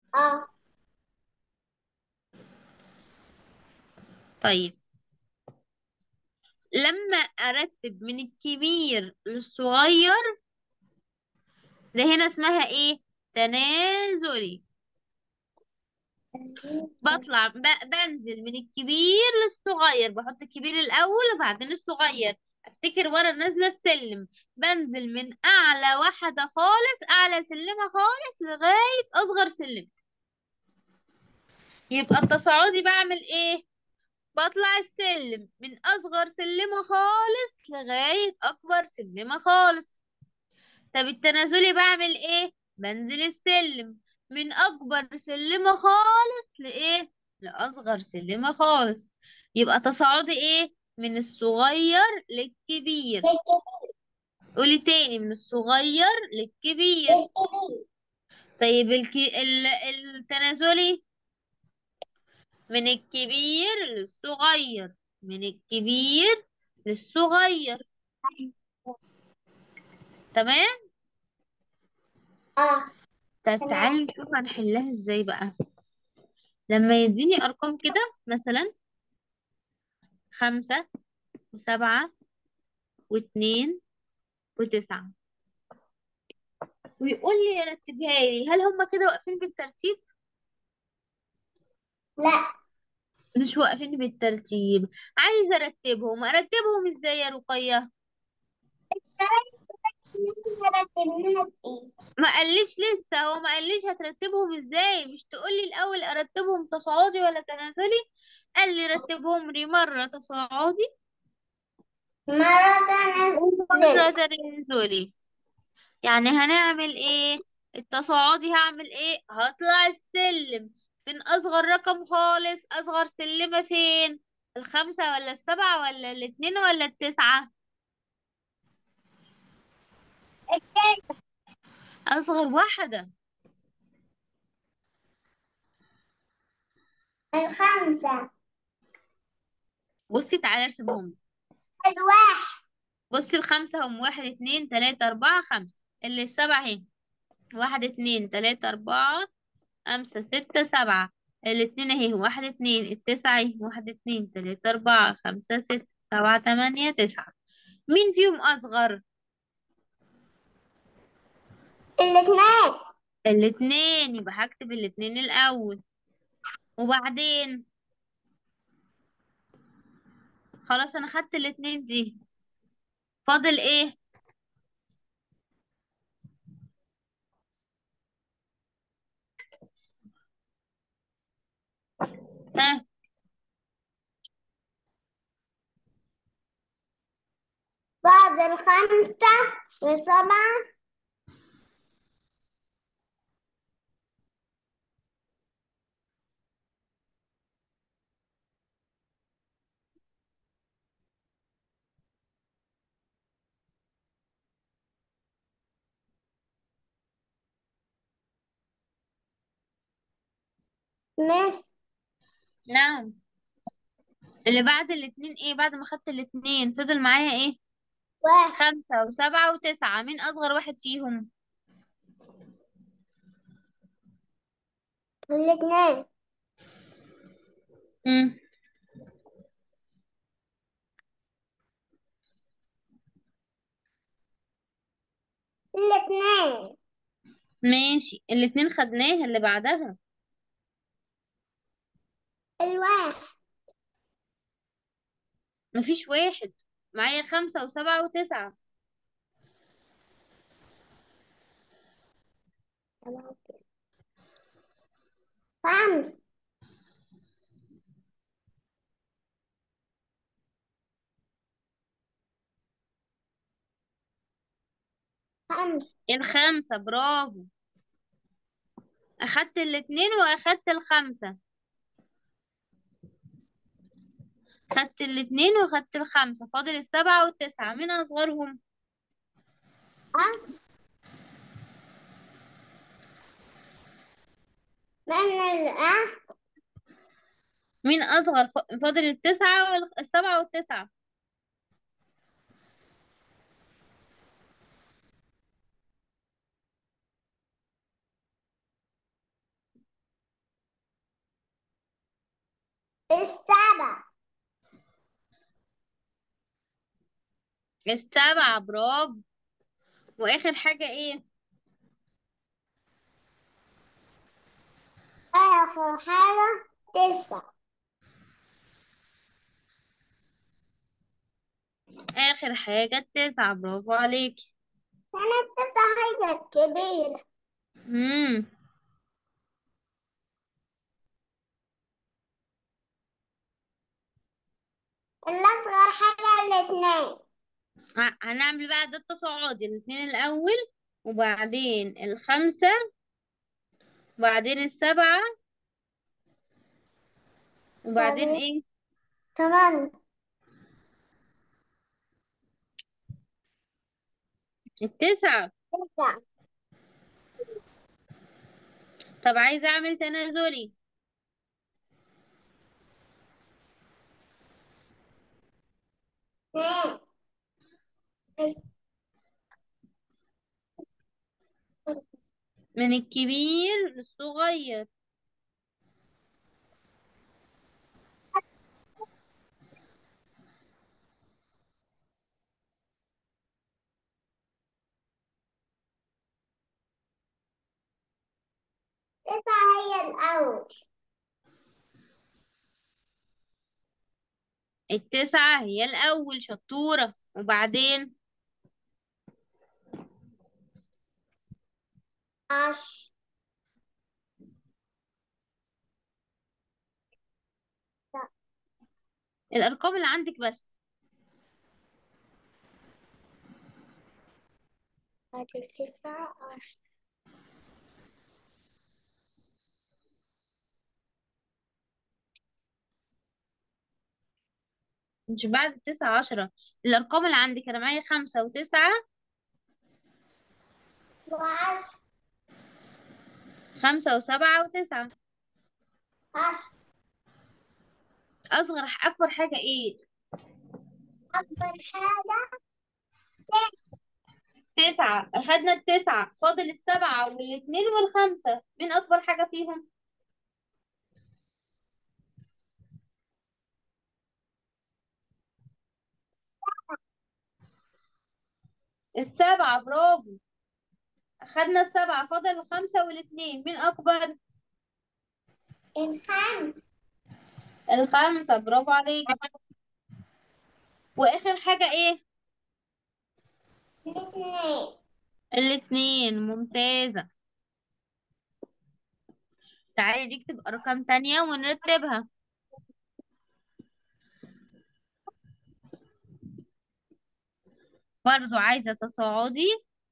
اه طيب لما ارتب من الكبير للصغير ده هنا اسمها ايه تنازلي بطلع ب... بنزل من الكبير للصغير بحط الكبير الاول وبعدين الصغير افتكر وانا نازله السلم بنزل من اعلى واحده خالص اعلى سلمه خالص لغايه اصغر سلم يبقى التصاعدي بعمل ايه بطلع السلم من اصغر سلمه خالص لغايه اكبر سلمه خالص طب التنازلي بعمل ايه بنزل السلم من اكبر سلمة خالص لايه لاصغر سلمة خالص يبقى تصاعدي ايه من الصغير للكبير قولي تاني من الصغير للكبير طيب الك... ال... التنازلي من الكبير للصغير من الكبير للصغير تمام اه طب تمام تعالي نشوف هنحلها ازاي بقى لما يديني ارقام كده مثلا خمسة وسبعة واتنين وتسعة ويقول لي رتبها لي هل هما كده واقفين بالترتيب؟ لا مش واقفين بالترتيب عايزة ارتبهم ارتبهم ازاي يا رقية؟ رتبناها بايه ما قاليش لسه هو ما قاليش هترتبهم ازاي مش تقولي الاول ارتبهم تصاعدي ولا تنازلي قال لي رتبهم لي مرة تصاعدي مرة ومرة تنزل تنازلي يعني هنعمل ايه التصاعدي هعمل ايه هطلع السلم فين اصغر رقم خالص اصغر سلمة فين الخمسة ولا السبعة ولا الاتنين ولا التسعة اصغر واحدة الخمسة بصي تعالي ارسمهم الواحد بصي الخمسة هم واحد اتنين تلاتة اربعة خمسة اللي السبعة اهي واحد اتنين تلاتة اربعة خمسة ستة سبعة الاتنين اهي واحد اتنين التسعة اهي واحد اتنين تلاتة اربعة خمسة ستة سبعة تمانية تسعة مين فيهم اصغر الاثنين الاتنين يبقى هكتب الاتنين الأول وبعدين خلاص أنا خدت الاتنين دي فاضل ايه ها بعد الخمسة وسبعة ناس نعم اللي بعد الاتنين ايه بعد ما خدت الاتنين فضل معايا ايه واحد خمسة وسبعة وتسعة مين أصغر واحد فيهم الاثنين مم. الاثنين ماشي الاتنين خدناه اللي بعدها الواحد مفيش واحد معايا خمسة وسبعة وتسعة خمس خمس الخمسة برافو أخدت الاتنين وأخدت الخمسة خدت الاتنين وخدت الخمسة فاضل السبعة والتسعة مين أصغرهم من الأخ مين أصغر ف- فاضل التسعة والسبعة والتسعة السبعة برافو واخر حاجة ايه آخر حاجة تسعة اخر حاجة التسعة برافو عليك كانت تسعة حاجة كبيرة امم الأصغر حاجة الاتنين ه- هنعمل بقى ده التصاعدي الاثنين الاول وبعدين الخمسة وبعدين السبعة وبعدين بعدين ايه تمانية التسعة تسعة طب عايزة اعمل تنازلي اتنين من الكبير للصغير تسعة هي الأول التسعة هي الأول شطورة وبعدين عشرة الأرقام اللي عندك بس بعد تسعة عشرة مش بعد التسعة عشرة الأرقام اللي عندك أنا معايا خمسة وتسعة وعشرة خمسة وسبعة وتسعة عشرة أصغر أكبر حاجة إيه أكبر حاجة تسعة أخدنا التسعة فاضل السبعة والاتنين والخمسة مين أكبر حاجة فيهم السبعة برافو أخدنا السبعة فاضل الخمسة والاتنين مين أكبر الخمس الخمسة برافو عليك وآخر حاجة إيه الاثنين الاتنين ممتازة تعالي نكتب أرقام تانية ونرتبها برضو عايزة تصاعدي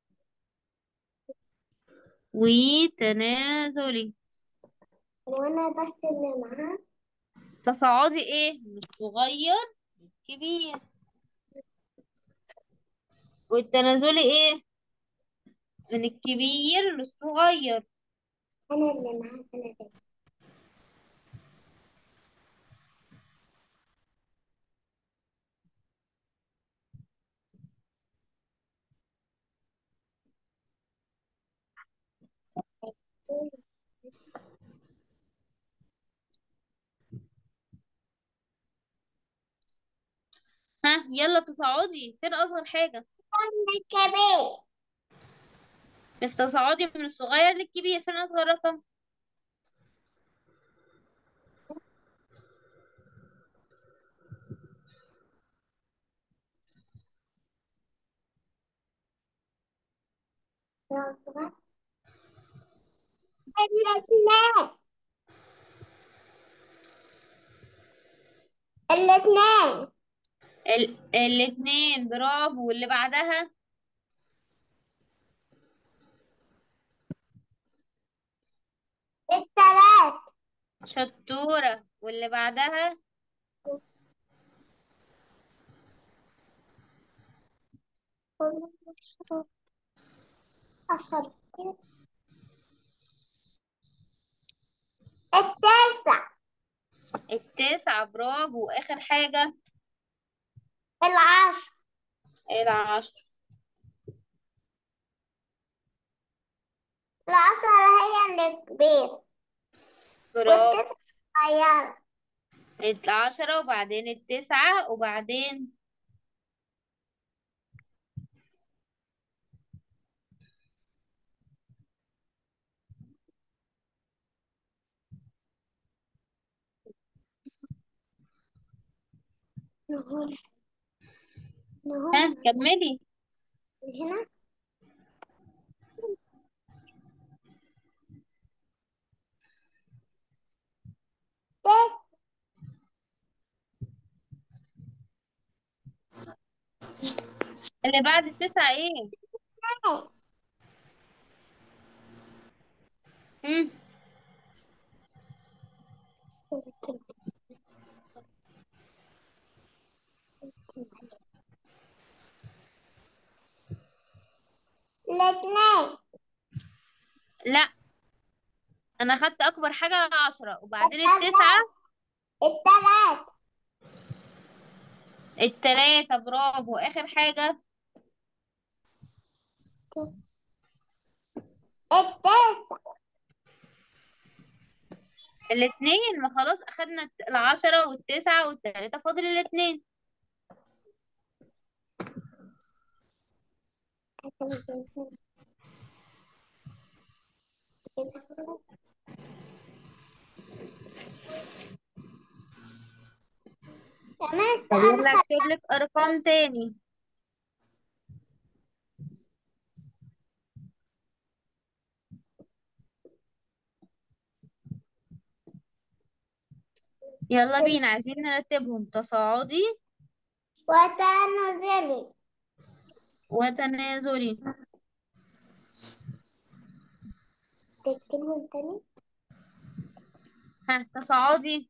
وتنازلي وأنا بس اللي معاه تصاعدي ايه من الصغير للكبير والتنازلي ايه من الكبير للصغير أنا اللي معاه أنا بس ها يلا تصاعدي فين أصغر حاجة أنا كبير مش تصاعدي من الصغير للكبير فين أصغر رقم رغم الاثنين الاثنين ال... الاتنين برافو واللي بعدها الثلاث شطورة واللي بعدها عشر التاسع التاسعة برافو وآخر حاجة العشر العشر العشرة هي الكبير برافو والتسعة صغيرة العشرة وبعدين التسعة وبعدين نقول ها نقول كملي هنا تسعة اللي بعد التسعة ايه مم. الاثنين لا انا خدت اكبر حاجة عشرة وبعدين التسعة الثلاث التلاتة برافو اخر حاجة التسعة الاتنين ما خلاص اخدنا العشرة والتسعة والتلاتة فاضل الاتنين كمان طب يلا سؤال اكتب لك ارقام تاني يلا بينا عايزين نرتبهم تصاعدي وتنزلي وتنازلي تكتبهم تاني ها تصاعدي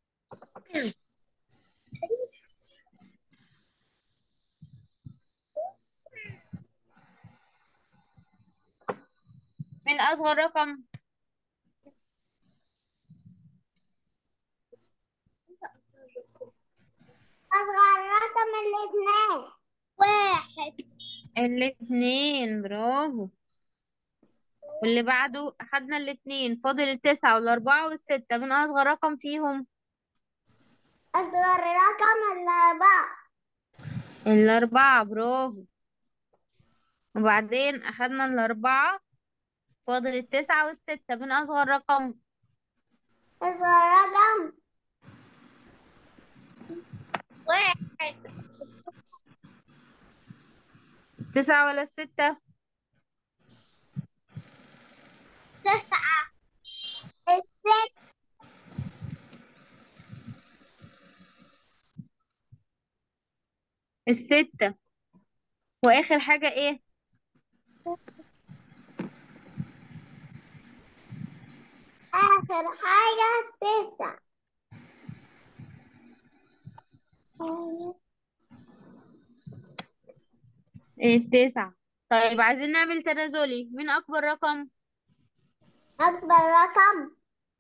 من اصغر رقم أصغر رقم الاثنين واحد الاتنين برافو واللي بعده اخدنا الاتنين فاضل التسعة والاربعة والستة من اصغر رقم فيهم أصغر رقم الأربعة الاربعة برافو وبعدين اخدنا الاربعة فاضل التسعة والستة من اصغر رقم أصغر رقم واحد التسعة ولا الستة تسعة الست الستة واخر حاجة ايه آخر حاجة تسعة التسعة طيب عايزين نعمل تنازلي مين اكبر رقم أكبر رقم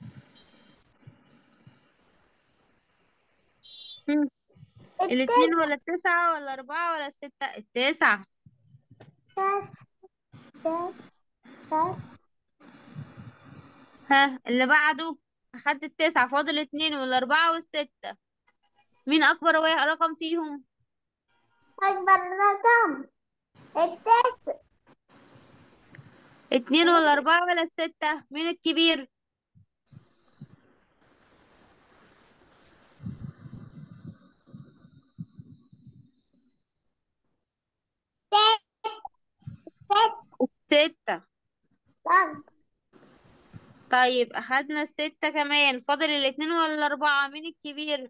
هم. الاتنين التسعة ولا التسعة ولا الأربعة ولا الستة التسعة تسعة ها اللي بعده أخدت التسعة فاضل الاتنين والأربعة والستة مين أكبر وا- رقم فيهم أكبر رقم التسعة اتنين ولا أربعة ولا الستة مين الكبير الستة ستة طيب أخدنا الستة كمان فاضل الاتنين ولا الأربعة مين الكبير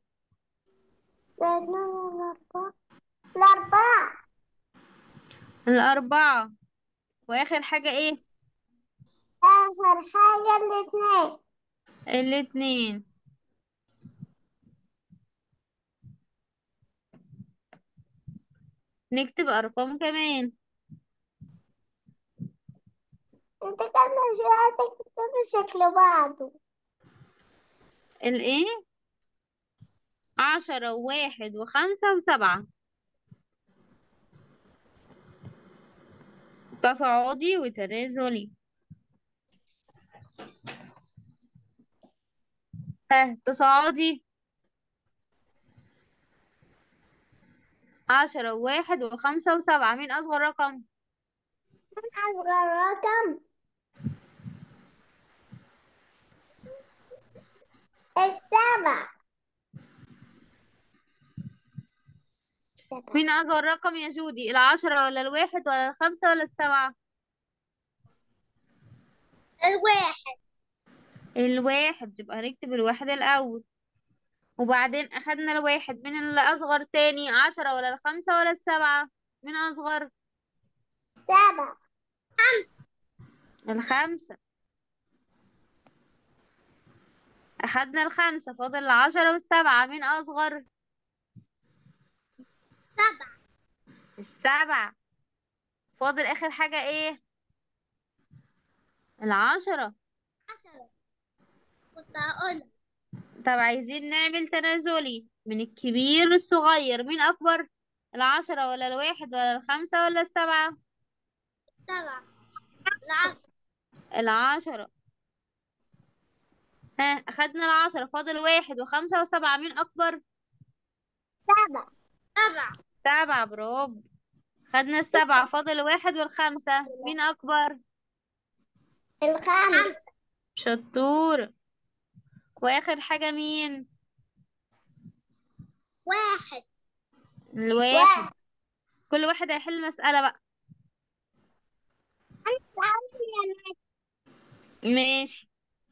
الأربعة الأربعة الأربعة وآخر حاجة إيه آخر حاجة الاثنين الاتنين نكتب أرقام كمان انت كان مش تكتب شكل بعضه الإيه عشرة وواحد وخمسة وسبعة تصاعدي وتنازلي ها تصاعدي عشرة وواحد وخمسة وسبعة مين أصغر رقم أصغر رقم السبع سبعة مين أصغر رقم يا جودي العشرة ولا الواحد ولا الخمسة ولا السبعة الواحد الواحد يبقى هنكتب الواحد الأول وبعدين أخدنا الواحد مين اللي أصغر تاني عشرة ولا الخمسة ولا السبعة مين أصغر سبعة الخمسة أخدنا الخمسة فاضل العشرة والسبعة مين أصغر سبعة السبعة فاضل آخر حاجة إيه العشرة عشرة كنت هقولها طب عايزين نعمل تنازلي من الكبير للصغير مين أكبر العشرة ولا الواحد ولا الخمسة ولا السبعة سبعة العشرة العشرة ها أخدنا العشرة فاضل واحد وخمسة وسبعة مين أكبر سبعة سبعة سبعة برافو خدنا السبعة فاضل واحد والخمسة مين أكبر الخمسة شطور وآخر حاجة مين واحد الواحد واحد كل واحد هيحل مسألة بقى ماشي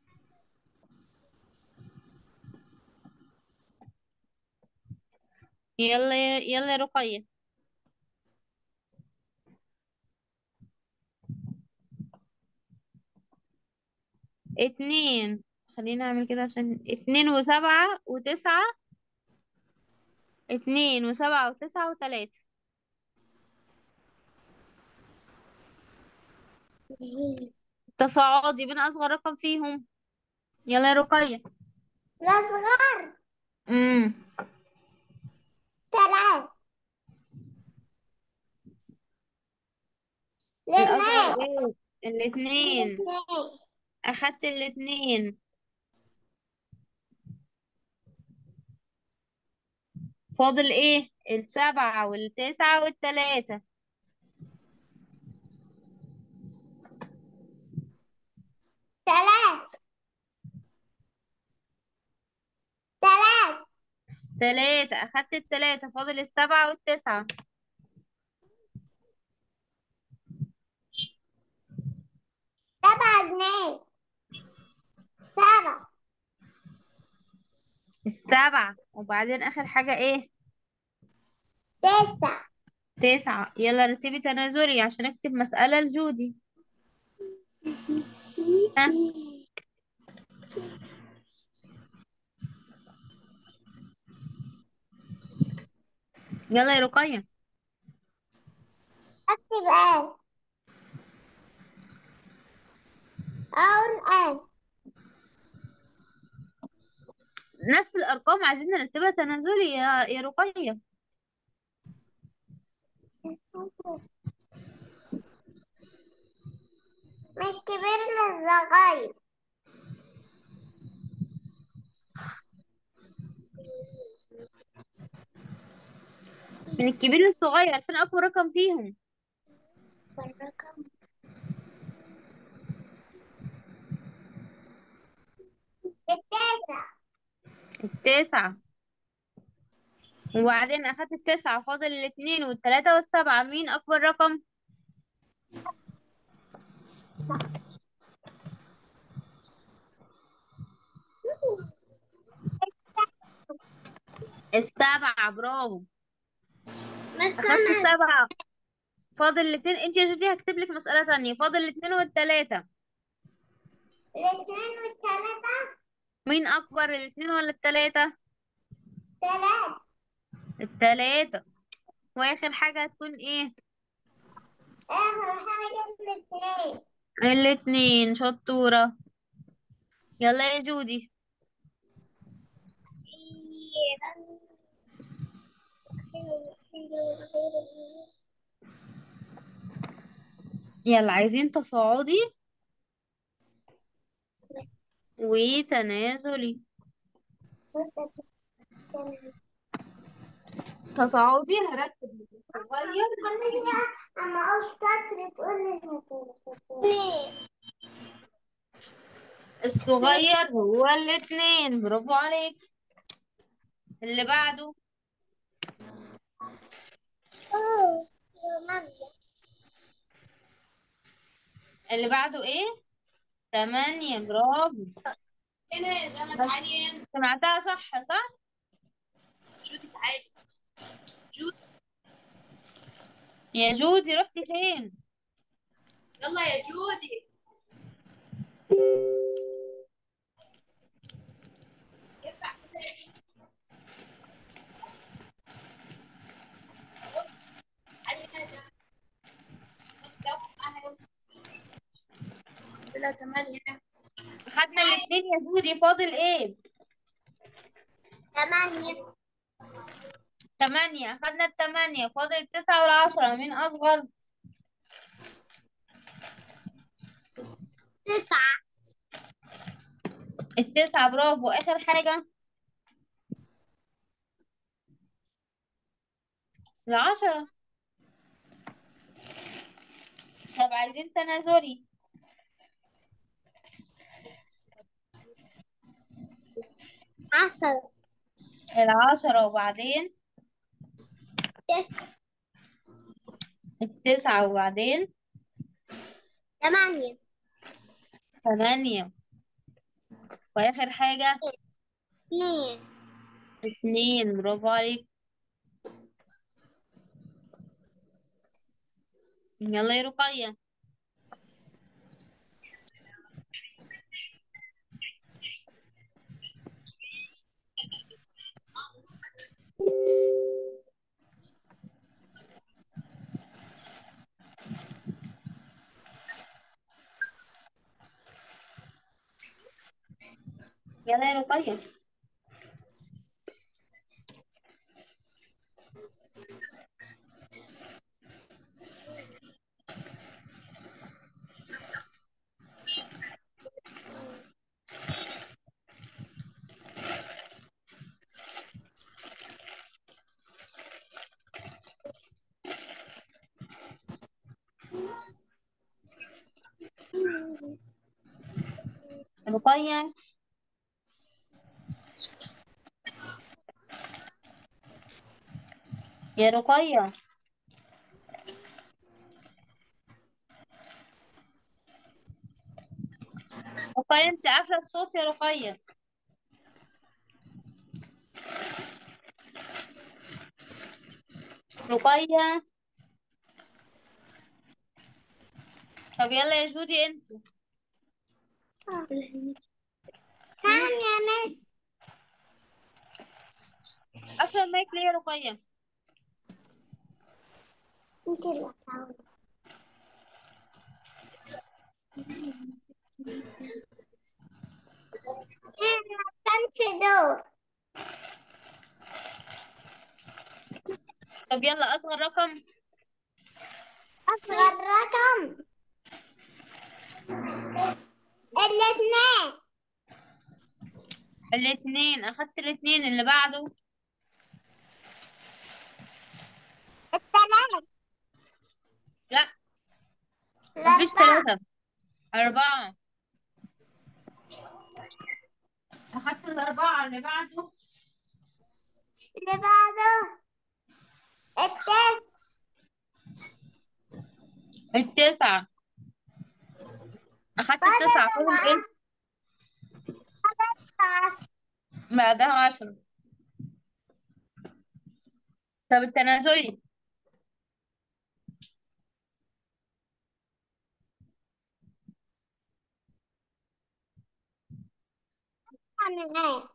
يلا يلا يا رقية اتنين خلينا نعمل كده عشان اتنين وسبعة وتسعة اتنين وسبعة وتسعة وتلاتة تصاعدي بين أصغر رقم فيهم يلا يا رقية الأصغر امم ثلاث الأصغر الاثنين ايه الاتنين الاثنين أخدت الاتنين فاضل ايه السبعة والتسعة والتلاتة ثلاث ثلاث تلاتة أخدت التلاتة فاضل السبعة والتسعة سبعة اثنين سبعة السبعة وبعدين آخر حاجة ايه تسعة تسعة يلا رتبي تنازلي عشان اكتب مسألة لجودي ها يلا يا رقية أكتب آن أقول آن نفس الأرقام عايزين نرتبها تنازلي يا يا رقية من الكبير للصغير من الكبير للصغير عشان أكبر رقم فيهم والرقم التاسع التسعة وبعدين أخدت التسعة فاضل الاتنين والتلاتة والسبعة مين أكبر رقم السبعة برافو أخدت مثلا السبعة فاضل الاتنين انت يا جودي هكتب لك مسألة تانية فاضل الاتنين والتلاتة الاثنين والثلاثة مين أكبر الاتنين ولا التلاتة ثلاث التلاتة وآخر حاجة هتكون ايه آخر حاجة الاثنين الاتنين شطورة يلا يا جودي يلا عايزين تصاعدي وتنازلي تصاعدي هرتب الصغير أما أقول شاطر تقول لي اثنين الصغير هو الاتنين برافو عليك اللي بعده اللي بعده ايه تمانية برافو هنا بس. تعالي سمعتها صح صح جودي تعالي جودي يا جودي رحتي فين يلا يا جودي ينفع كده يا جودي تعالي هنا يا جودي. جاوب معاها يلا. لا تمانية خدنا الاتنين يا جودي فاضل ايه ثمانية تمانية خدنا التمانية فاضل التسعة والعشرة مين أصغر تسعة التسعة برافو آخر حاجة العشرة طب عايزين تنازلي عشرة العشرة وبعدين تسعة التسعة وبعدين ثمانية ثمانية وآخر حاجة اثنين اتنين برافو عليك يلا يا رقية يلا يا رقية رقية يا رقية رقية انت قافلة الصوت يا رقية رقية طب يلا يا جودي انت نعم يا مس قافلة المايك ليه يا رقية انت اللي تعود انا كانش دور طب يلا أصغر رقم أصغر رقم الاثنين الاتنين أخدت الاتنين اللي بعده الثلاث لا مفيش الأربعة ثلاثة أربعة أخدت الأربعة اللي بعده اللي بعده التسع التسعة أخدت بعد التسعة فاضل إيه عشر بعدها عشرة طب التنازلي عن ايه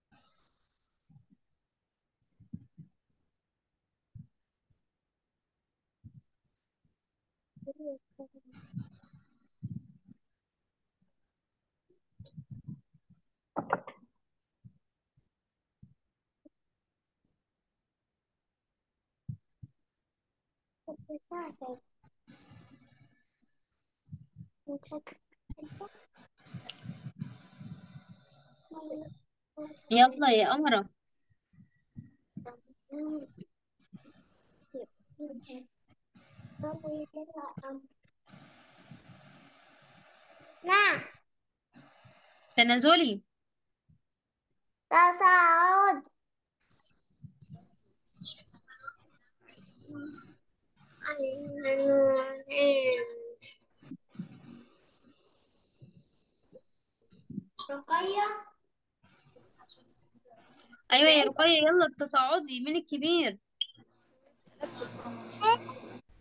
يلا يا أمرة نعم تنازلي تصاعد رقية ايوه يا رقية يلا التصاعدي مين الكبير